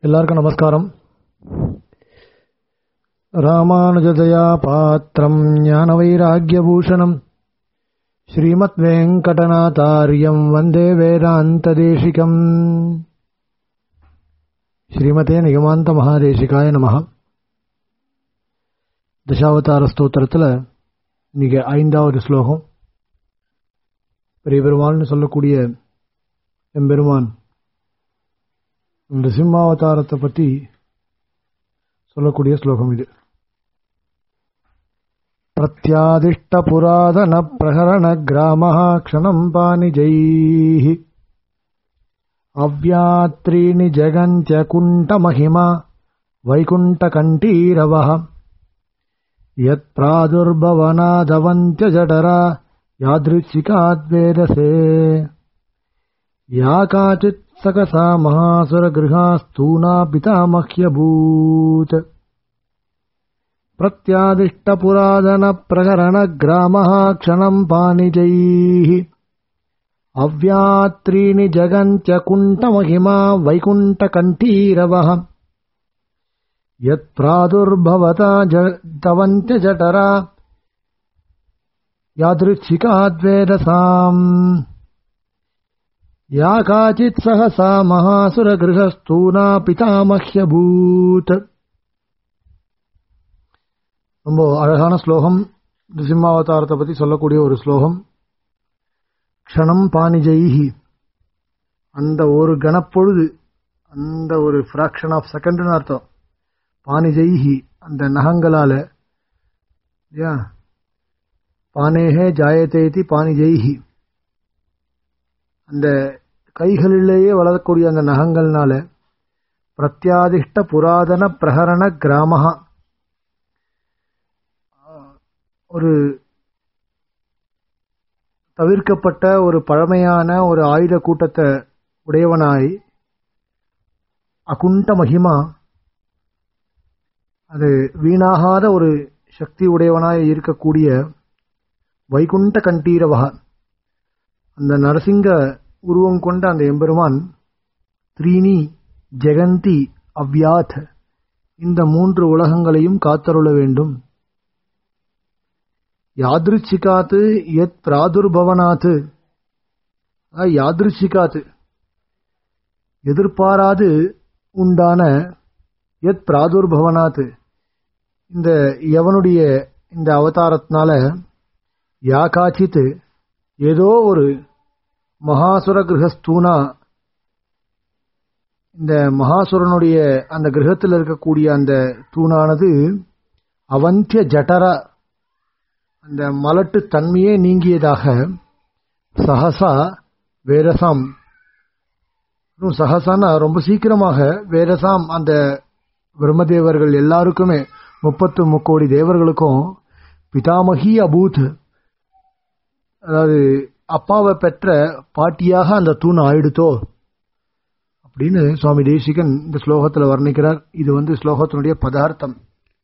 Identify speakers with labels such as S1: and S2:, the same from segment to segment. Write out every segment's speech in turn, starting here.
S1: எல்லாருக்கும் நமஸ்காரம் ராமானுஜதயா பாத்திரம் ஞான வைராகியபூஷணம் ஸ்ரீமத் வெங்கடநாதாரியம் வந்தே வேதாந்ததேசிகம் ஸ்ரீமதே நிகமாந்த மகாதேசிகாய நமஹ தசாவதார ஸ்தோத்திரத்தில் இன்னைக்கு ஐந்தாவது ஸ்லோகம் பெரிய பெருமாள்னு சொல்லக்கூடிய எம்பெருமான் இந்த சிம்மாவதாரத்தை பற்றி சொல்லக்கூடிய ஸ்லோகம் இது பிரத்யாதிஷ்ட புராதன பிரகரண கிராம க்ஷணம் பாணிஜைः அவ்யாத்ரீணி ஜெகந்திய குண்ட மகிமா வைகுண்டகண்டீரவः யத் பிராதுர்பவனாதவந்திய ஜடரா யாதृच्छिकाद्वेदसे या काचित् सकसा महासुरगृहास्तूना पितामह्यभूत् प्रत्यादिष्टपुरादनप्रकरणग्रामः क्षणम् पाणिजैः अव्यात्रीणि जगन्त्यकुण्ठमहिमा वैकुण्ठकण्ठीरवः यत्प्रादुर्भवता तवन्त्यजठरा यादृच्छिकाद्वेदसाम् या काचित् सहसा महासुरगृहस्थूना பிதாமஹ்யபூத் ரொம்ப அழகான ஸ்லோகம் சிம்மாவதாரத்தை பத்தி சொல்லக்கூடிய ஒரு ஸ்லோகம் க்ஷணம் பாணிஜைஹி அந்த ஒரு கணப்பொழுது அந்த ஒரு ஃப்ராக்ஷன் ஆஃப் செகண்ட்னு அர்த்தம் பாணிஜைஹி அந்த நகங்களால இல்லையா பானேகே ஜாயத்தேதி பாணிஜைஹி அந்த கைகளிலேயே வளரக்கூடிய அந்த நகங்கள்னால பிரத்யாதிஷ்ட புராதன பிரகரண கிராமஹா ஒரு தவிர்க்கப்பட்ட ஒரு பழமையான ஒரு ஆயுத கூட்டத்தை உடையவனாய் அகுண்ட மகிமா அது வீணாகாத ஒரு சக்தி உடையவனாய் இருக்கக்கூடிய வைகுண்ட கண்டீரவகா அந்த நரசிங்க உருவம் கொண்ட அந்த எம்பெருமான் த்ரீனி ஜெகந்தி அவ்யாத் இந்த மூன்று உலகங்களையும் காத்தருள வேண்டும் யாதிருச்சிகாத்து எத் பிராதுர்பவனாத்து யாதிருச்சிகாத்து எதிர்பாராது உண்டான எத் பிராதுர்பவனாத்து இந்த எவனுடைய இந்த அவதாரத்தினால யாகாச்சித்து ஏதோ ஒரு மகாசுர கிரகஸ்தூனா இந்த மகாசுரனுடைய அந்த கிரகத்தில் இருக்கக்கூடிய அந்த தூணானது அவந்திய ஜட்டர அந்த மலட்டு தன்மையே நீங்கியதாக சஹசா வேரசாம் சஹசானா ரொம்ப சீக்கிரமாக வேரசாம் அந்த பிரம்மதேவர்கள் எல்லாருக்குமே முப்பத்து முக்கோடி தேவர்களுக்கும் பிதாமகி அபூத் அதாவது அப்பாவை பெற்ற பாட்டியாக அந்த தூண் ஆயிடுத்தோ அப்படின்னு சுவாமி தேசிகன் இந்த ஸ்லோகத்தில் வர்ணிக்கிறார் இது வந்து ஸ்லோகத்தினுடைய பதார்த்தம்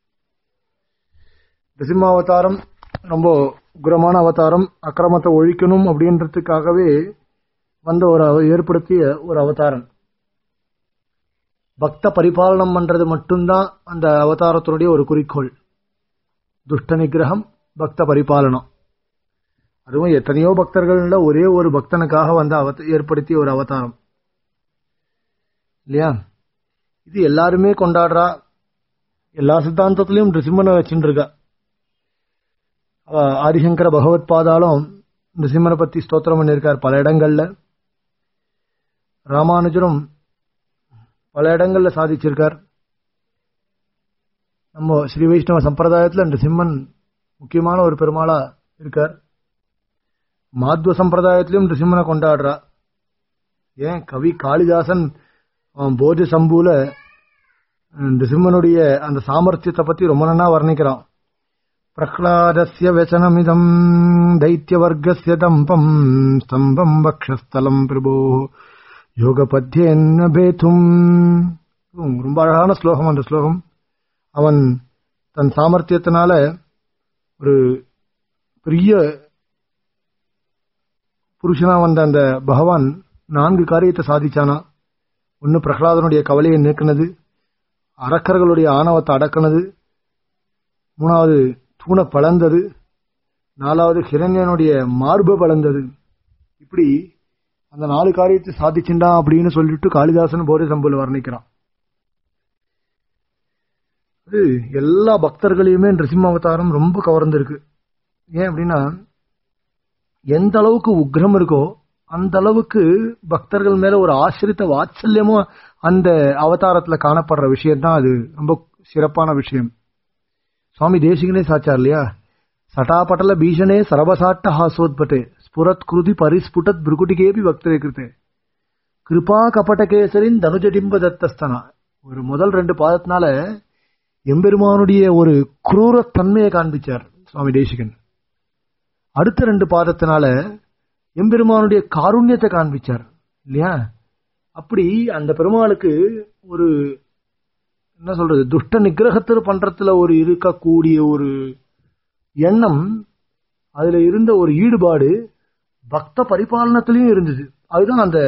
S1: நரசிம்மாவதாரம் ரொம்ப உக்ரமான அவதாரம் அக்கிரமத்தை ஒழிக்கணும் அப்படின்றதுக்காகவே வந்த ஒரு ஏற்படுத்திய ஒரு அவதாரம் பக்த பரிபாலனம் பண்றது மட்டும்தான் அந்த அவதாரத்தினுடைய ஒரு குறிக்கோள் துஷ்ட நிகிரகம் பக்த பரிபாலனம் அதுவும் எத்தனையோ பக்தர்கள்ல ஒரே ஒரு பக்தனுக்காக வந்து அவ ஏற்படுத்திய ஒரு அவதாரம் இல்லையா இது எல்லாருமே கொண்டாடுறா எல்லா சித்தாந்தத்திலையும் நிருசிம்மனை வச்சுட்டு இருக்கா ஆதிசங்கர பகவத் பாதாலும் நிருசிம்மனை பத்தி ஸ்தோத்திரம் பண்ணியிருக்கார் பல இடங்கள்ல ராமானுஜரும் பல இடங்கள்ல சாதிச்சிருக்கார் நம்ம ஸ்ரீ வைஷ்ணவ சம்பிரதாயத்துல நிருசிம்மன் முக்கியமான ஒரு பெருமாளா இருக்கார் மாத்வ சம்பிரதாயத்திலும் நிருசிம்மனை கொண்டாடுறா ஏன் கவி காளிதாசன் போஜ சம்பூல நிருசிம்மனுடைய அந்த சாமர்த்தியத்தை பத்தி ரொம்ப நன்னா வர்ணிக்கிறான் பிரஹ்லாதஸ்ய வச்சனமிதம் தைத்தியவர்க்கஸ்ய தம்பம் ஸ்தம்பம் வக்ஷஸ்தலம் பிரபோ யோகபத்தியன்ன பேத்தும் ரொம்ப அழகான ஸ்லோகம் அந்த ஸ்லோகம் அவன் தன் சாமர்த்தியத்தினால ஒரு பெரிய புருஷனா வந்த அந்த பகவான் நான்கு காரியத்தை சாதிச்சானா ஒன்னு பிரகலாதனுடைய கவலையை நீக்கினது அரக்கர்களுடைய ஆணவத்தை அடக்கினது மூணாவது தூண பழந்தது நாலாவது ஹிரண்யனுடைய மார்பு பழந்தது இப்படி அந்த நாலு காரியத்தை சாதிச்சுண்டா அப்படின்னு சொல்லிட்டு காளிதாசன் போரே சம்புல வர்ணிக்கிறான் அது எல்லா பக்தர்களையுமே நிருசிம்ம அவதாரம் ரொம்ப கவர்ந்திருக்கு ஏன் அப்படின்னா எந்த அளவுக்கு உக்ரம் இருக்கோ அந்த அளவுக்கு பக்தர்கள் மேல ஒரு ஆசிரித்த வாத்சல்யமும் அந்த அவதாரத்துல காணப்படுற விஷயம் தான் அது ரொம்ப சிறப்பான விஷயம் சுவாமி தேசிகனே சாச்சார் இல்லையா சட்டாபட்டல பீஷணே சரபசாட்ட ஹாசோத்பட்டே ஸ்புரத் குருதி பரிஸ்புட்டத் பிருகுட்டிகேபி பக்தரே கிருத்தே கிருபா கபடகேசரின் தனுஜடிம்ப தத்தஸ்தனா ஒரு முதல் ரெண்டு பாதத்தினால எம்பெருமானுடைய ஒரு குரூர தன்மையை காண்பிச்சார் சுவாமி தேசிகன் அடுத்த ரெண்டு பாதத்தினால எம்பெருமானுடைய காருண்யத்தை காண்பிச்சார் இல்லையா அப்படி அந்த பெருமாளுக்கு ஒரு என்ன சொல்றது துஷ்ட நிகிரகத்தில் பண்றதுல ஒரு இருக்கக்கூடிய ஒரு எண்ணம் அதுல இருந்த ஒரு ஈடுபாடு பக்த பரிபாலனத்திலையும் இருந்தது அதுதான் அந்த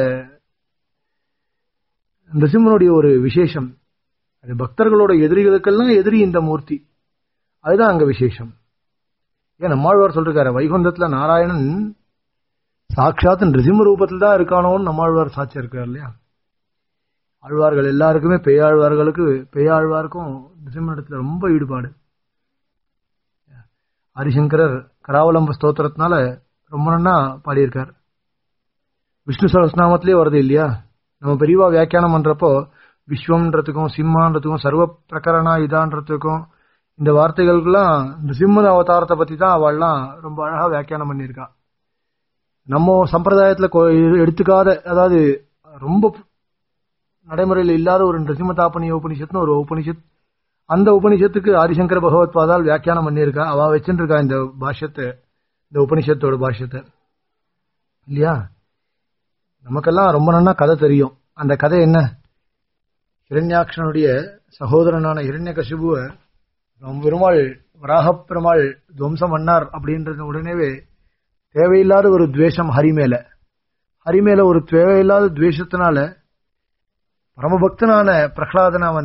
S1: நரசிம்மனுடைய ஒரு விசேஷம் அது பக்தர்களோட எதிரிகளுக்கெல்லாம் எதிரி இந்த மூர்த்தி அதுதான் அங்க விசேஷம் ஏன் நம்மாழ்வார் சொல்றாரு வைகுந்தத்துல நாராயணன் சாட்சாத் நிருசிம்ம ரூபத்தில் தான் இருக்கானோன்னு நம்மாழ்வார் சாட்சி இருக்கார் இல்லையா ஆழ்வார்கள் எல்லாருக்குமே பேயாழ்வார்களுக்கு பேயாழ்வாருக்கும் நிருசிம்மனிடத்துல ரொம்ப ஈடுபாடு ஹரிசங்கரர் கராவலம்ப ஸ்தோத்திரத்தினால ரொம்ப நன்னா பாடியிருக்கார் விஷ்ணு சகஸ்நாமத்திலே வருது இல்லையா நம்ம பெரியவா வியாக்கியானம் பண்றப்போ விஸ்வம்ன்றதுக்கும் சிம்மான்றதுக்கும் சர்வ பிரகரணா இதான்றதுக்கும் இந்த வார்த்தைகளுக்கெல்லாம் இந்த சிம்ம அவதாரத்தை பத்தி தான் அவள்லாம் ரொம்ப அழகா வியாக்கியானம் பண்ணியிருக்கா நம்ம சம்பிரதாயத்துல எடுத்துக்காத அதாவது ரொம்ப நடைமுறையில் இல்லாத ஒரு நிருசிம்மதாபனி உபனிஷத்னு ஒரு உபனிஷத் அந்த உபனிஷத்துக்கு ஆதிசங்கர பகவத் பாதால் வியாக்கியானம் பண்ணியிருக்கா அவ வச்சுருக்கா இந்த பாஷ்யத்தை இந்த உபனிஷத்தோட பாஷ்யத்தை இல்லையா நமக்கெல்லாம் ரொம்ப நன்னா கதை தெரியும் அந்த கதை என்ன ஹிரண்யாட்சனுடைய சகோதரனான ஹிரண்ய கசிபுவ பெருமாள் வராகப் பெருமாள் துவம்சம் பண்ணார் அப்படின்றது உடனேவே தேவையில்லாத ஒரு துவேஷம் ஹரி மேல ஹரி மேல ஒரு தேவையில்லாத துவேஷத்தினால பரமபக்தனான பிரகலாதன் அவன்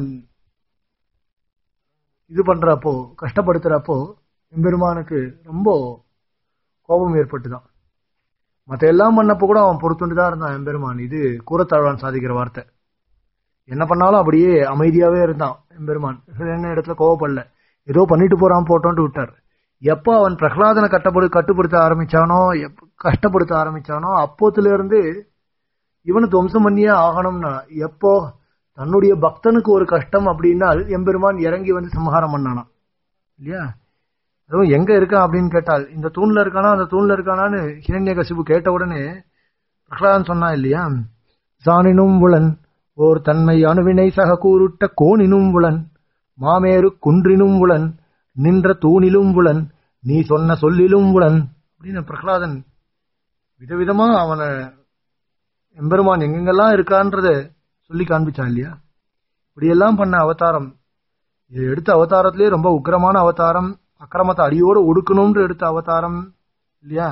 S1: இது பண்றப்போ கஷ்டப்படுத்துறப்போ எம்பெருமானுக்கு ரொம்ப கோபம் ஏற்பட்டுதான் மத்த எல்லாம் பண்ணப்போ கூட அவன் பொறுத்துட்டு தான் இருந்தான் எம்பெருமான் இது கூறத்தாழ்வான் சாதிக்கிற வார்த்தை என்ன பண்ணாலும் அப்படியே அமைதியாவே இருந்தான் எம்பெருமான் என்ன இடத்துல கோவப்படல ஏதோ பண்ணிட்டு போறான் போட்டோன்ட்டு விட்டார் எப்போ அவன் பிரகலாதனை கட்டப்படு கட்டுப்படுத்த ஆரம்பிச்சானோ கஷ்டப்படுத்த ஆரம்பிச்சானோ அப்போத்துல இருந்து இவனு துவம்சம் பண்ணியே ஆகணும்னா எப்போ தன்னுடைய பக்தனுக்கு ஒரு கஷ்டம் அப்படின்னால் எம்பெருமான் இறங்கி வந்து சம்ஹாரம் பண்ணானா இல்லையா அதுவும் எங்க இருக்கான் அப்படின்னு கேட்டால் இந்த தூண்ல இருக்கானா அந்த தூண்ல இருக்கானான்னு ஹிரண்ய கசிபு கேட்ட உடனே பிரகலாதன் சொன்னா இல்லையா சாணினும் புலன் ஓர் தன்மை அணுவினை சக கூறுட்ட கோணினும் புலன் மாமேரு குன்றினும் புலன் நின்ற தூணிலும் புலன் நீ சொன்ன சொல்லிலும் புலன் அப்படின்னு பிரகலாதன் விதவிதமா அவனை எம்பெருமான் எங்கெங்கெல்லாம் இருக்கான்றத சொல்லி காண்பிச்சான் இல்லையா இப்படியெல்லாம் பண்ண அவதாரம் இது எடுத்த அவதாரத்திலே ரொம்ப உக்கிரமான அவதாரம் அக்கிரமத்தை அடியோடு ஒடுக்கணும்னு எடுத்த அவதாரம் இல்லையா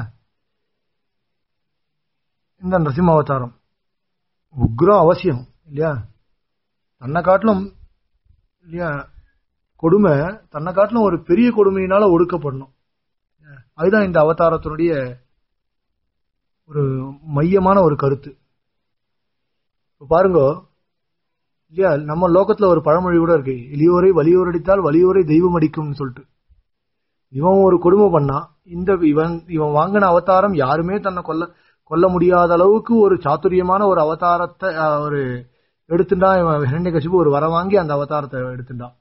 S1: இந்த நரசிம்ம அவதாரம் உக்ரம் அவசியம் இல்லையா தன்னை காட்டிலும் இல்லையா கொடுமை தன்னை காட்டிலும் ஒரு பெரிய கொடுமையினால ஒடுக்கப்படணும் அதுதான் இந்த அவதாரத்தினுடைய ஒரு மையமான ஒரு கருத்து இப்ப பாருங்க இல்லையா நம்ம லோகத்துல ஒரு பழமொழி கூட இருக்கு இளியோரை வலியோர் அடித்தால் வலியோரை தெய்வம் அடிக்கும்னு சொல்லிட்டு இவன் ஒரு கொடுமை பண்ணான் இந்த இவன் இவன் வாங்கின அவதாரம் யாருமே தன்னை கொல்ல கொல்ல முடியாத அளவுக்கு ஒரு சாத்துரியமான ஒரு அவதாரத்தை ஒரு எடுத்துட்டான் இவன் ஹிரண்ய கசிப்பு ஒரு வர வாங்கி அந்த அவதாரத்தை எடுத்துட்டான்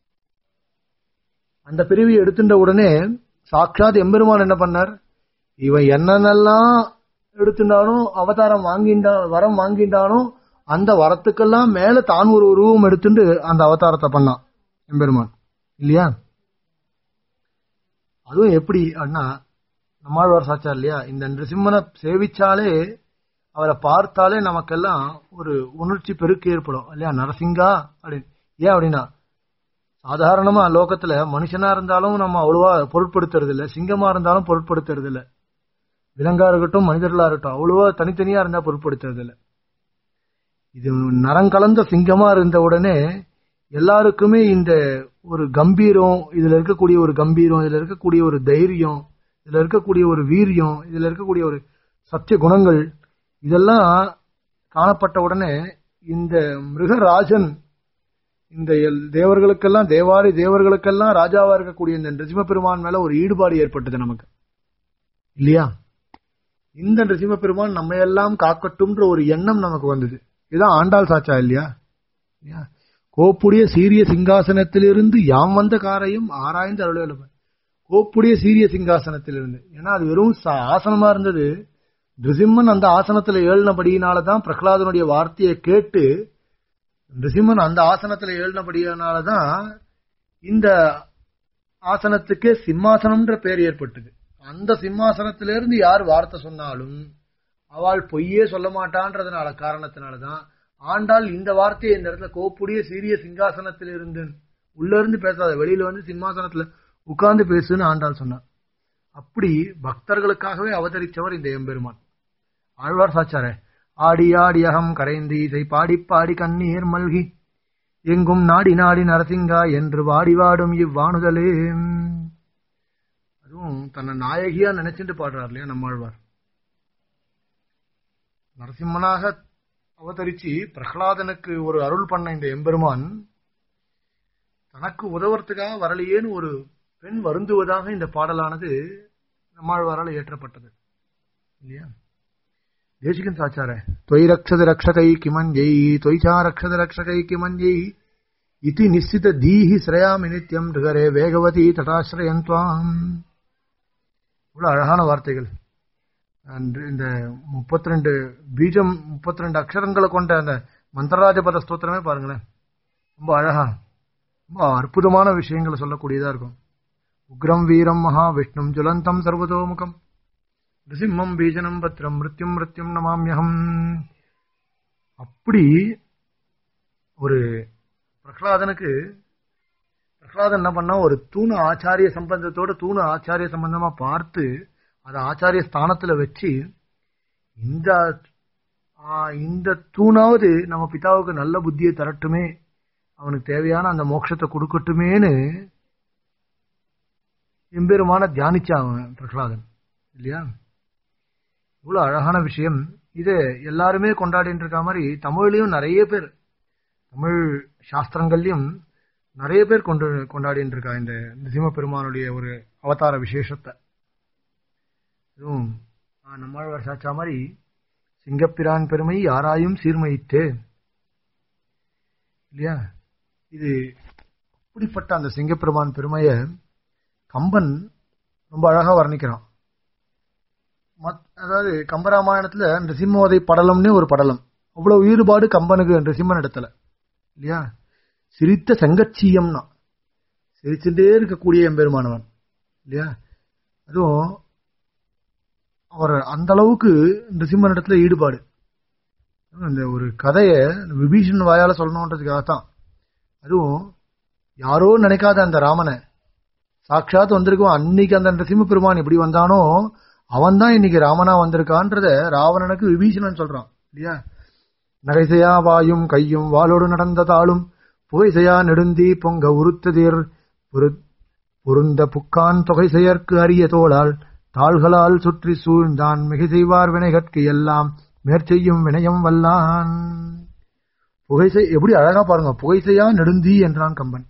S1: அந்த பிரிவை எடுத்துட்ட உடனே சாட்சாத் எம்பெருமான் என்ன பண்ணார் இவன் என்னென்னலாம் எடுத்துட்டாலும் அவதாரம் வாங்கிண்டா வரம் வாங்கிண்டாலும் அந்த வரத்துக்கெல்லாம் மேல தான் ஒரு உருவம் எடுத்துட்டு அந்த அவதாரத்தை பண்ணான் எம்பெருமான் இல்லையா அதுவும் எப்படி அண்ணா நம்மாழ்வார் சாச்சா இல்லையா இந்த நிருசிம்மனை சேவிச்சாலே அவரை பார்த்தாலே நமக்கெல்லாம் ஒரு உணர்ச்சி பெருக்கு ஏற்படும் இல்லையா நரசிங்கா அப்படின்னு ஏன் அப்படின்னா சாதாரணமா லோகத்துல மனுஷனா இருந்தாலும் நம்ம அவ்வளவா பொருட்படுத்துறது இல்ல சிங்கமா இருந்தாலும் பொருட்படுத்துறது இல்ல விலங்கா இருக்கட்டும் மனிதர்களா இருக்கட்டும் அவ்வளவா தனித்தனியா இருந்தா பொருட்படுத்துறது இல்ல இது நரங்கலந்த சிங்கமா இருந்த உடனே எல்லாருக்குமே இந்த ஒரு கம்பீரம் இதுல இருக்கக்கூடிய ஒரு கம்பீரம் இதுல இருக்கக்கூடிய ஒரு தைரியம் இதுல இருக்கக்கூடிய ஒரு வீரியம் இதுல இருக்கக்கூடிய ஒரு சத்திய குணங்கள் இதெல்லாம் காணப்பட்ட உடனே இந்த மிருகராஜன் இந்த எல்- தேவர்களுக்கெல்லாம் தேவாரி தேவர்களுக்கெல்லாம் ராஜாவா இருக்கக்கூடிய இந்த நிருசிம்ம பெருமான் மேல ஒரு ஈடுபாடு ஏற்பட்டது நமக்கு இல்லையா இந்த நிருசிம்ம பெருமான் நம்ம எல்லாம் காக்கட்டும்ன்ற ஒரு எண்ணம் நமக்கு வந்தது இதுதான் ஆண்டாள் சாச்சா இல்லையா இல்லையா? கோப்புடைய சீரிய சிங்காசனத்திலிருந்து யாம் வந்த காரையும் ஆராய்ந்து அருளவல்லவன் கோப்புடைய சீரிய சிங்காசனத்திலிருந்து ஏன்னா அது வெறும் ச- ஆசனமா இருந்தது நிருசிம்மன் அந்த ஆசனத்துல ஏழினபடியினாலதான் பிரகலாதனுடைய வார்த்தையை கேட்டு நிருசிம்மன் அந்த ஆசனத்துல ஏழினபடியினாலதான் இந்த ஆசனத்துக்கே சிம்மாசனம்ன்ற பேர் ஏற்பட்டது அந்த சிம்மாசனத்திலிருந்து யார் வார்த்தை சொன்னாலும் அவள் பொய்யே சொல்ல மாட்டான்றதுனால காரணத்தினாலதான் ஆண்டாள் இந்த வார்த்தையை இந்த இடத்துல கோப்புடைய சீரிய சிங்காசனத்தில் இருந்து உள்ள இருந்து பேசாத வெளியில வந்து சிம்மாசனத்துல உட்கார்ந்து பேசுன்னு ஆண்டாள் சொன்னார் அப்படி பக்தர்களுக்காகவே அவதரிச்சவர் இந்த எம்பெருமான் ஆழ்வார் சாச்சாரே ஆடி ஆடி அகம் கரைந்து இசை பாடி பாடி கண்ணீர் மல்கி எங்கும் நாடி நாடி நரசிங்கா என்று வாடி வாடும் இவ்வாணுதலே அதுவும் தன்னை நாயகியா நினைச்சிட்டு பாடுறார் இல்லையா நம்மாழ்வார் நரசிம்மனாக அவதரிச்சு பிரகலாதனுக்கு ஒரு அருள் பண்ண இந்த எம்பெருமான் தனக்கு உதவுறதுக்காக வரலையேன்னு ஒரு பெண் வருந்துவதாக இந்த பாடலானது நம்மாழ்வாரால் ஏற்றப்பட்டது இல்லையா தேசிகன் சாச்சார தொய் ரக்ஷத ரக்ஷகை கிமஞ்சை தொய்ச்சா ரக்ஷத ரக்ஷகை கிமஞ்சை இதி நிச்சித தீஹி ஸ்ரயாமி நித்யம் ரிகரே வேகவதி தடாசிரயந்த்வாம் இவ்வளவு அழகான வார்த்தைகள் அன்று இந்த முப்பத்தி ரெண்டு பீஜம் முப்பத்தி ரெண்டு அக்ஷரங்களை கொண்ட அந்த மந்திரராஜபத ஸ்தோத்திரமே பாருங்களேன் ரொம்ப அழகா ரொம்ப அற்புதமான விஷயங்களை சொல்லக்கூடியதா இருக்கும் உக்ரம் வீரம் மகா விஷ்ணும் ஜுலந்தம் சர்வதோமுகம் நிருசிம்மம் பீஜனம் பத்ரம் மிருத்யும் மிருத்யும் நமாமியகம் அப்படி ஒரு பிரகலாதனுக்கு பிரகலாதன் என்ன பண்ணா ஒரு தூணு ஆச்சாரிய சம்பந்தத்தோட தூணு ஆச்சாரிய சம்பந்தமா பார்த்து அதை ஆச்சாரிய ஸ்தானத்துல வச்சு இந்த ஆ, இந்த தூணாவது நம்ம பிதாவுக்கு நல்ல புத்தியை தரட்டுமே அவனுக்கு தேவையான அந்த மோட்சத்தை கொடுக்கட்டுமேன்னு எம்பெருமான தியானிச்சான் அவன் பிரகலாதன் இல்லையா இவ்வளவு அழகான விஷயம் இது எல்லாருமே கொண்டாடிட்டு இருக்க மாதிரி தமிழ்லயும் நிறைய பேர் தமிழ் சாஸ்திரங்கள்லயும் நிறைய பேர் கொண்டு கொண்டாடிட்டு இருக்கா இந்த நிசிம்ம பெருமானுடைய ஒரு அவதார விசேஷத்தை இதுவும் ஆ, நம்மாழ்வார் சாச்சா மாதிரி சிங்கப்பிரான் பெருமை யாராயும் சீர்மையிட்டு இல்லையா இது அப்படிப்பட்ட அந்த சிங்கப்பெருமான் பெருமைய கம்பன் ரொம்ப அழகா வர்ணிக்கிறான் மத்- அதாவது கம்பராமாயணத்துல நிருசிம்மோதை படலம்னே ஒரு படலம் அவ்வளவு ஈடுபாடு கம்பனுக்கு நிருசிம்மன் இடத்துல இல்லையா சிரித்த செங்கச்சியம்னா சிரிச்சுட்டே இருக்கக்கூடிய எம்பெருமானவன் இல்லையா அதுவும் அவர் அந்த அளவுக்கு நிருசிம்மன் இடத்துல ஈடுபாடு இந்த ஒரு கதையை விபீஷன் வாயால சொல்லணுன்றதுக்காகத்தான் அதுவும் யாரோ நினைக்காத அந்த ராமனை சாட்சாத் வந்திருக்கும் அன்னைக்கு அந்த நரசிம்ம பெருமான் எப்படி வந்தானோ அவன் தான் இன்னைக்கு ராமனா வந்திருக்கான்றத ராவணனுக்கு விபீஷணன் சொல்றான் இல்லையா நகைசையா வாயும் கையும் வாளோடு நடந்த தாளும் புகைசையா நெடுந்தி பொங்க உருத்ததிர் பொரு- பொருந்த புக்கான் தொகை செயற்கு அரிய தோளால் தாள்களால் சுற்றி சூழ்ந்தான் மிகை செய்வார் வினைகட்கு எல்லாம் மேற்செய்யும் வினயம் வல்லான் புகைசை எப்படி அழகா பாருங்க புகைசையா நெடுந்தி என்றான் கம்பன்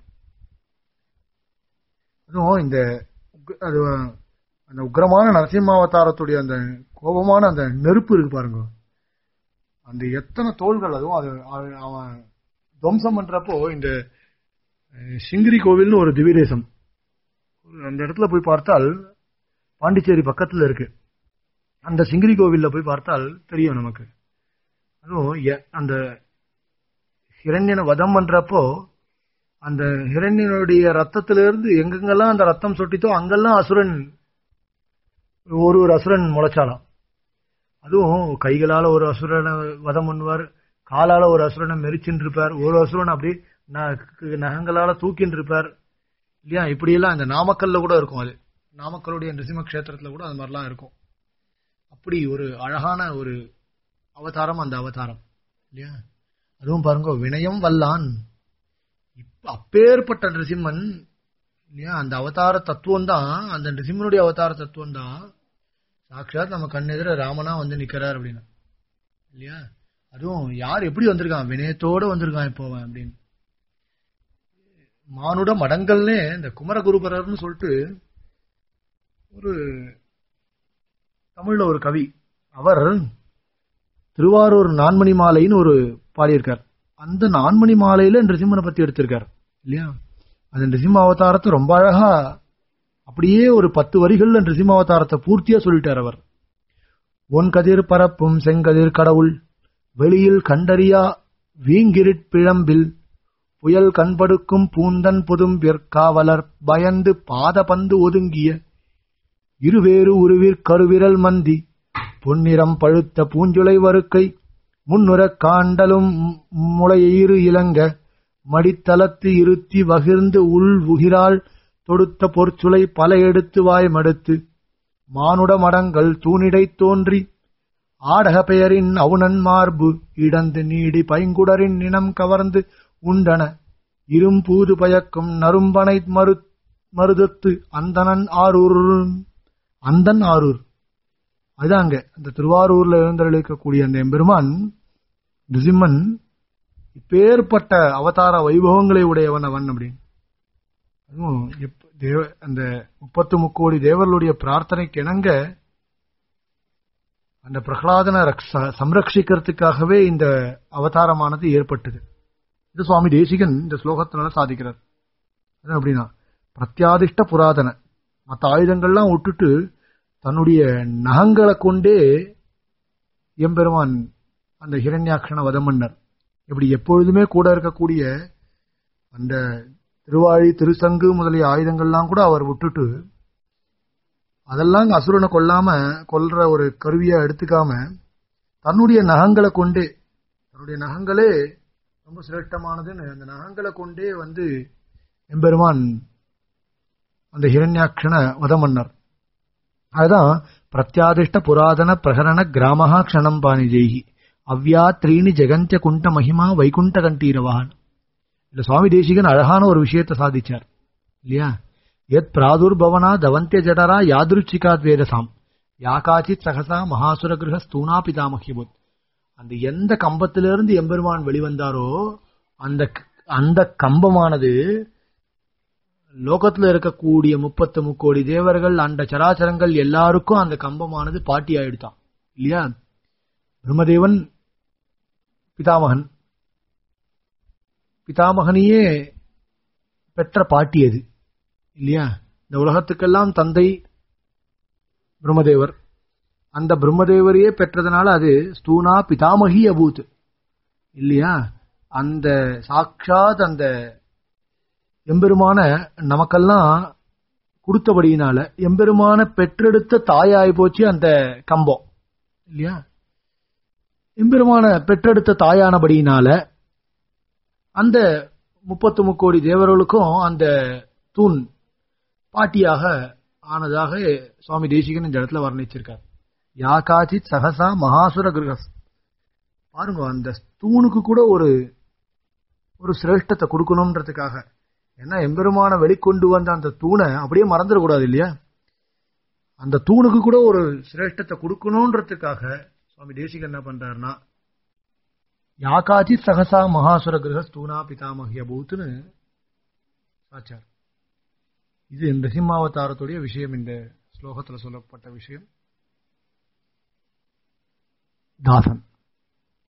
S1: அதுவும் இந்த உக்- அது அந்த உக்ரமான நரசிம்மாவதாரத்துடைய அந்த கோபமான அந்த நெருப்பு இருக்கு பாருங்க அந்த எத்தனை தோள்கள் அதுவும் அது அவன் அவன் துவம்சம் பண்றப்போ இந்த அஹ், சிங்கிரி கோவில்னு ஒரு திவ்யதேசம் அந்த இடத்துல போய் பார்த்தால் பாண்டிச்சேரி பக்கத்துல இருக்கு அந்த சிங்கிரி கோவில்ல போய் பார்த்தால் தெரியும் நமக்கு அதுவும் எ- அந்த ஹிரண்யனை வதம் பண்றப்போ அந்த ஹிரண்யனுடைய ரத்தத்திலிருந்து எங்கெங்கெல்லாம் அந்த ரத்தம் சொட்டித்தோ அங்கெல்லாம் அசுரன் ஒரு ஒரு அசுரன் முளைச்சாலாம் அதுவும் கைகளால ஒரு அசுரனை வதம் பண்ணுவார் காலால ஒரு அசுரனை மெரிச்சுட்டு இருப்பார் ஒரு அசுரன் அப்படி ந- நகங்களால தூக்கின்னு இருப்பார் இல்லையா இப்படியெல்லாம் இந்த நாமக்கல்ல கூட இருக்கும் அது நாமக்கலுடைய நிருசிம்ம கஷேத்திரத்துல கூட அது மாதிரிலாம் இருக்கும் அப்படி ஒரு அழகான ஒரு அவதாரம் அந்த அவதாரம் இல்லையா அதுவும் பாருங்க வினயம் வல்லான் இப்ப அப்பேற்பட்ட நிருசிம்மன் இல்லையா அந்த அவதார தத்துவம் தான் அந்த நிருசிம்மனுடைய அவதார தத்துவம் தான் சாட்சாத் நம்ம கண்ணெதிர ராமனா வந்து நிக்கிறார் அப்படின்னு இல்லையா அதுவும் யார் எப்படி வந்திருக்கான் வினயத்தோட வந்திருக்கான் இப்போ அவன் அப்படின்னு மானுட மடங்கள்னே இந்த குமரகுருபரர்னு சொல்லிட்டு ஒரு தமிழ்ல ஒரு கவி அவர் திருவாரூர் நான்மணி மாலைன்னு ஒரு பாடியிருக்கார் அந்த நான்மணி மாலையில நிருசிம்மனை பத்தி எடுத்திருக்கார் இல்லையா அந்த நிருசிம்ம அவதாரத்தை ரொம்ப அழகா அப்படியே ஒரு பத்து வரிகள்ல நிருசிம்ம அவதாரத்தை பூர்த்தியா சொல்லிட்டார் அவர் ஒன் கதிர் பரப்பும் செங்கதிர் கடவுள் வெளியில் கண்டறியா வீங்கிரிட் பிழம்பில் புயல் கண்படுக்கும் பூந்தன் புதும்பிற் காவலர் பயந்து பாத பந்து ஒதுங்கிய இருவேறு உருவிற் கருவிரல் மந்தி பொன்னிறம் பழுத்த பூஞ்சுளை வருக்கை முன்னுறக் காண்டலும் முளையிரு இலங்க மடித்தளத்து இருத்தி வகிர்ந்து உள் உகிரால் தொடுத்த பொற்சுளை பல எடுத்து வாய் மடுத்து மானுட மடங்கள் தூணிடை தோன்றி ஆடக பெயரின் அவுணன் மார்பு இடந்து நீடி பைங்குடரின் நினம் கவர்ந்து உண்டன இரும்பூது பயக்கும் நரும்பனை மறு மருதத்து அந்தணன் ஆரூர் அந்தன் ஆரூர் அதுதான் அங்க அந்த திருவாரூர்ல எழுந்தருளிக்கக்கூடிய அந்த எம்பெருமான் நிருசிம்மன் இப்பேற்பட்ட அவதார வைபவங்களை உடையவன் அவன் அப்படின்னு அதுவும் எப்ப- தேவ அந்த முப்பத்து முக்கோடி தேவர்களுடைய பிரார்த்தனைக்கு இணங்க அந்த பிரகலாதனை ரக்ஷ- சம்ரட்சிக்கிறதுக்காகவே இந்த அவதாரமானது ஏற்பட்டது இது சுவாமி தேசிகன் இந்த ஸ்லோகத்தினால சாதிக்கிறார் அது அப்படின்னா பிரத்யாதிஷ்ட புராதன மற்ற ஆயுதங்கள்லாம் விட்டுட்டு தன்னுடைய நகங்களை கொண்டே எம்பெருமான் அந்த ஹிரண்யாட்சண வதமன்னர் இப்படி எப்பொழுதுமே கூட இருக்கக்கூடிய அந்த திருவாழி திருசங்கு முதலிய ஆயுதங்கள்லாம் கூட அவர் விட்டுட்டு அதெல்லாம் அசுரனை கொல்லாம கொல்ற ஒரு கருவியா எடுத்துக்காம தன்னுடைய நகங்களை கொண்டே தன்னுடைய நகங்களே ரொம்ப சிரேஷ்டமானதுன்னு அந்த நகங்களை கொண்டே வந்து எம்பெருமான் அந்த ஹிரண்யாட்சண வதமன்னர் அதுதான் பிரத்யாதிஷ்ட புராதன பிரகரண கிராமஹா க்ஷணம் பாணி ஜெய்கி அவ்யா த்ரீணி ஜெகந்திய குண்ட மகிமா வைகுண்ட கண்டீரவான் இல்ல சுவாமி தேசிகன் அழகான ஒரு விஷயத்தை சாதிச்சார் இல்லையா எத் பிராதுர்பவனா தவந்திய ஜடரா யாதிருச்சிகாத் வேதசாம் யாகாச்சித் சகசா மகாசுர கிரக ஸ்தூனா பிதாமஹிபுத் அந்த எந்த கம்பத்திலிருந்து எம்பெருமான் வெளிவந்தாரோ அந்த அந்த கம்பமானது லோகத்துல இருக்கக்கூடிய முப்பத்து முக்கோடி தேவர்கள் அந்த சராச்சரங்கள் எல்லாருக்கும் அந்த கம்பமானது பாட்டி ஆயிடுதான் இல்லையா பிரம்மதேவன் பிதாமகன் பிதாமகனையே பெற்ற பாட்டி அது இல்லையா இந்த உலகத்துக்கெல்லாம் தந்தை பிரம்மதேவர் அந்த பிரம்மதேவரையே பெற்றதுனால அது ஸ்தூனா பிதாமகி அபூத் இல்லையா அந்த சாட்சாத் அந்த எம்பெருமான நமக்கெல்லாம் கொடுத்தபடியினால எம்பெருமான பெற்றெடுத்த தாயாய் போச்சு அந்த கம்பம் இல்லையா எம்பெருமான பெற்றெடுத்த தாயானபடியினால அந்த முப்பத்து முக்கோடி தேவர்களுக்கும் அந்த தூண் பாட்டியாக ஆனதாக சுவாமி தேசிகன் இந்த இடத்துல வர்ணிச்சிருக்கார் யாகாச்சித் சகசா மகாசுர கிரகஸ் பாருங்க அந்த தூணுக்கு கூட ஒரு ஒரு சிரேஷ்டத்தை கொடுக்கணும்ன்றதுக்காக ஏன்னா எம்பெருமான வெளிக்கொண்டு வந்த அந்த தூணை அப்படியே மறந்துடக்கூடாது இல்லையா அந்த தூணுக்கு கூட ஒரு சிரேஷ்டத்தை கொடுக்கணும்ன்றதுக்காக சுவாமி தேசிகன் என்ன பண்றாருன்னா யாக்காச்சி சகசா மகாசுர கிரக ஸ்தூனா பிதாமகிய பூத்துன்னு சாச்சார் இது இந்த சிம்மாவதாரத்துடைய விஷயம் இந்த ஸ்லோகத்துல சொல்லப்பட்ட விஷயம் தாசன்